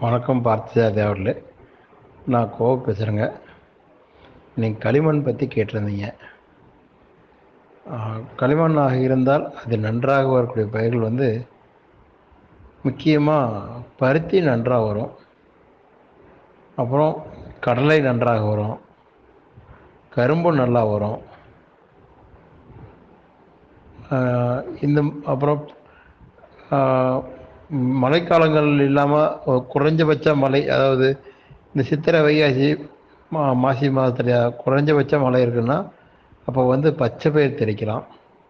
வணக்கம் பார்த்திசாரதி அவர்களே நான் கோவ பேசுகிறேங்க நீங்கள் களிமண் பற்றி கேட்டிருந்தீங்க களிமண்ணாக இருந்தால் அது நன்றாக வரக்கூடிய பயிர்கள் வந்து முக்கியமாக பருத்தி நன்றாக வரும் அப்புறம் கடலை நன்றாக வரும் கரும்பு நல்லா வரும் இந்த அப்புறம் மழைக்காலங்கள் இல்லாமல் குறைஞ்சபட்ச மழை அதாவது இந்த சித்திரை வைகாசி மா மாசி மாதத்துல குறைஞ்சபட்ச மழை இருக்குன்னா அப்போ வந்து பச்சை பயிர் தெளிக்கலாம்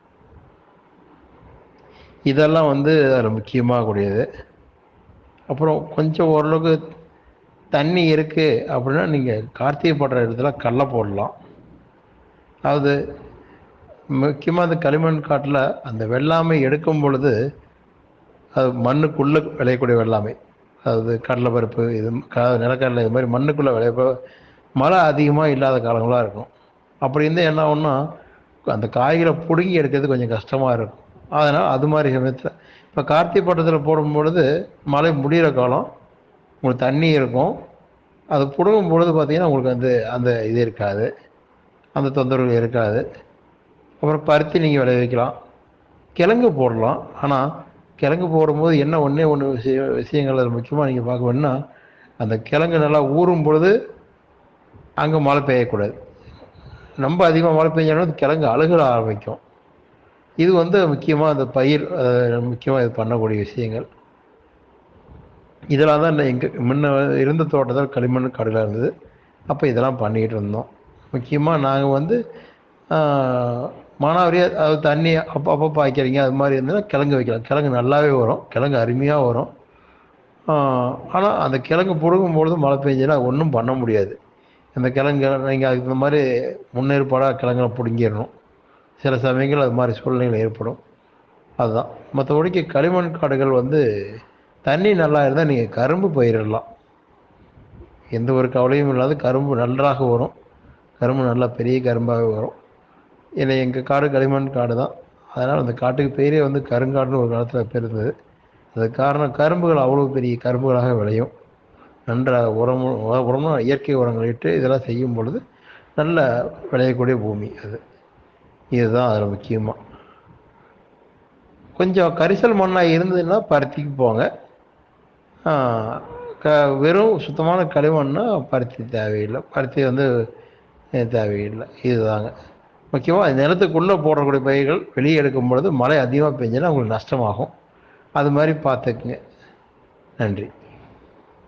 இதெல்லாம் வந்து அதில் முக்கியமாக கூடியது அப்புறம் கொஞ்சம் ஓரளவுக்கு தண்ணி இருக்குது அப்படின்னா நீங்கள் கார்த்திகை போடுற இடத்துல கடலை போடலாம் அதாவது முக்கியமாக அந்த களிமண் காட்டில் அந்த வெள்ளாமை எடுக்கும் பொழுது அது மண்ணுக்குள்ளே விளையக்கூடிய வெள்ளாமை அதாவது கடலைப்பருப்பு இது க நிலக்கடலை இது மாதிரி மண்ணுக்குள்ளே விளைய மழை அதிகமாக இல்லாத காலங்களாக இருக்கும் அப்படி இருந்தால் என்ன ஆகும்னா அந்த காய்களை பிடுங்கி எடுக்கிறது கொஞ்சம் கஷ்டமாக இருக்கும் அதனால் அது மாதிரி சமயத்தில் இப்போ கார்த்திகை பட்டத்தில் போடும் பொழுது மழை முடிகிற காலம் உங்களுக்கு தண்ணி இருக்கும் அது பிடுங்கும் பொழுது பார்த்திங்கன்னா உங்களுக்கு வந்து அந்த இது இருக்காது அந்த தொந்தரவு இருக்காது அப்புறம் பருத்தி நீங்கள் விளைவிக்கலாம் கிழங்கு போடலாம் ஆனால் கிழங்கு போடும்போது என்ன ஒன்றே ஒன்று விஷய விஷயங்கள் அது முக்கியமாக நீங்கள் பார்க்க வேணும்னா அந்த கிழங்கு நல்லா ஊறும் பொழுது அங்கே மழை பெய்யக்கூடாது ரொம்ப அதிகமாக மழை பெஞ்சாலும் கிழங்கு அழுகல ஆரம்பிக்கும் இது வந்து முக்கியமாக அந்த பயிர் முக்கியமாக இது பண்ணக்கூடிய விஷயங்கள் இதெல்லாம் தான் எங்கள் முன்ன இருந்த தோட்டத்தில் களிமண் காடுகளாக இருந்தது அப்போ இதெல்லாம் பண்ணிக்கிட்டு இருந்தோம் முக்கியமாக நாங்கள் வந்து மானாவரியாக அதாவது தண்ணி அப்போ அப்போ பாய்க்கிறீங்க அது மாதிரி இருந்ததுன்னா கிழங்கு வைக்கலாம் கிழங்கு நல்லாவே வரும் கிழங்கு அருமையாக வரும் ஆனால் அந்த கிழங்கு பிடுங்கும் பொழுது மழை பெஞ்சதுன்னா ஒன்றும் பண்ண முடியாது அந்த கிழங்கு நீங்கள் அதுக்கு இந்த மாதிரி முன்னேற்பாடாக கிழங்குல பிடுங்கிடணும் சில சமயங்கள் அது மாதிரி சூழ்நிலைகள் ஏற்படும் அதுதான் மற்றபடிக்கு களிமண் காடுகள் வந்து தண்ணி நல்லா இருந்தால் நீங்கள் கரும்பு பயிரிடலாம் எந்த ஒரு கவலையும் இல்லாத கரும்பு நன்றாக வரும் கரும்பு நல்லா பெரிய கரும்பாகவே வரும் இல்லை எங்கள் காடு களிமண் காடு தான் அதனால் அந்த காட்டுக்கு பேரே வந்து கருங்காடுன்னு ஒரு காலத்தில் பேர் இருந்தது அதுக்கு காரணம் கரும்புகள் அவ்வளோ பெரிய கரும்புகளாக விளையும் நன்றாக உரம் உரம்னா இயற்கை உரங்கள் இட்டு இதெல்லாம் செய்யும் பொழுது நல்ல விளையக்கூடிய பூமி அது இதுதான் அதில் முக்கியமாக கொஞ்சம் கரிசல் மண்ணாக இருந்ததுன்னா பருத்திக்கு போங்க க வெறும் சுத்தமான களிமண்ணா பருத்தி தேவையில்லை பருத்தி வந்து தேவையில்லை இதுதாங்க முக்கியமாக நிலத்துக்குள்ளே போடக்கூடிய பயிர்கள் வெளியே எடுக்கும் பொழுது மழை அதிகமாக பெஞ்சுன்னா உங்களுக்கு நஷ்டமாகும் அது மாதிரி பார்த்துக்குங்க நன்றி